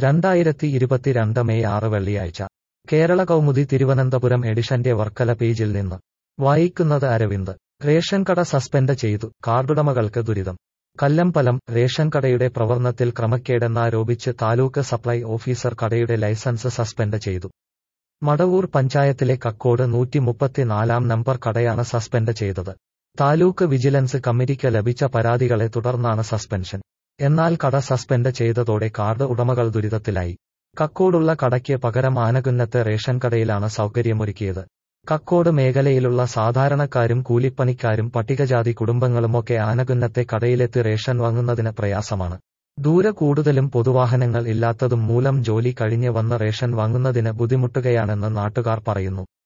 രണ്ടായിരത്തി ഇരുപത്തിരണ്ട് മെയ് ആറ് വെള്ളിയാഴ്ച കേരള കൗമുദി തിരുവനന്തപുരം എഡിഷന്റെ വർക്കല പേജിൽ നിന്ന് വായിക്കുന്നത് അരവിന്ദ് റേഷൻ കട സസ്പെൻഡ് ചെയ്തു കാർഡുടമകൾക്ക് ദുരിതം കല്ലമ്പലം റേഷൻ കടയുടെ പ്രവർത്തനത്തിൽ ക്രമക്കേടെന്നാരോപിച്ച് താലൂക്ക് സപ്ലൈ ഓഫീസർ കടയുടെ ലൈസൻസ് സസ്പെൻഡ് ചെയ്തു മടവൂർ പഞ്ചായത്തിലെ കക്കോട് നൂറ്റി മുപ്പത്തിനാലാം നമ്പർ കടയാണ് സസ്പെൻഡ് ചെയ്തത് താലൂക്ക് വിജിലൻസ് കമ്മിറ്റിക്ക് ലഭിച്ച പരാതികളെ തുടർന്നാണ് സസ്പെൻഷൻ എന്നാൽ കട സസ്പെൻഡ് ചെയ്തതോടെ കാർഡ് ഉടമകൾ ദുരിതത്തിലായി കക്കോടുള്ള കടയ്ക്ക് പകരം ആനകുന്നത്തെ റേഷൻ കടയിലാണ് സൗകര്യമൊരുക്കിയത് കക്കോട് മേഖലയിലുള്ള സാധാരണക്കാരും കൂലിപ്പണിക്കാരും പട്ടികജാതി കുടുംബങ്ങളുമൊക്കെ ആനകുന്നത്തെ കടയിലെത്തി റേഷൻ വാങ്ങുന്നതിന് പ്രയാസമാണ് ദൂരെ കൂടുതലും പൊതുവാഹനങ്ങൾ ഇല്ലാത്തതും മൂലം ജോലി കഴിഞ്ഞ് വന്ന് റേഷൻ വാങ്ങുന്നതിന് ബുദ്ധിമുട്ടുകയാണെന്ന് നാട്ടുകാർ പറയുന്നു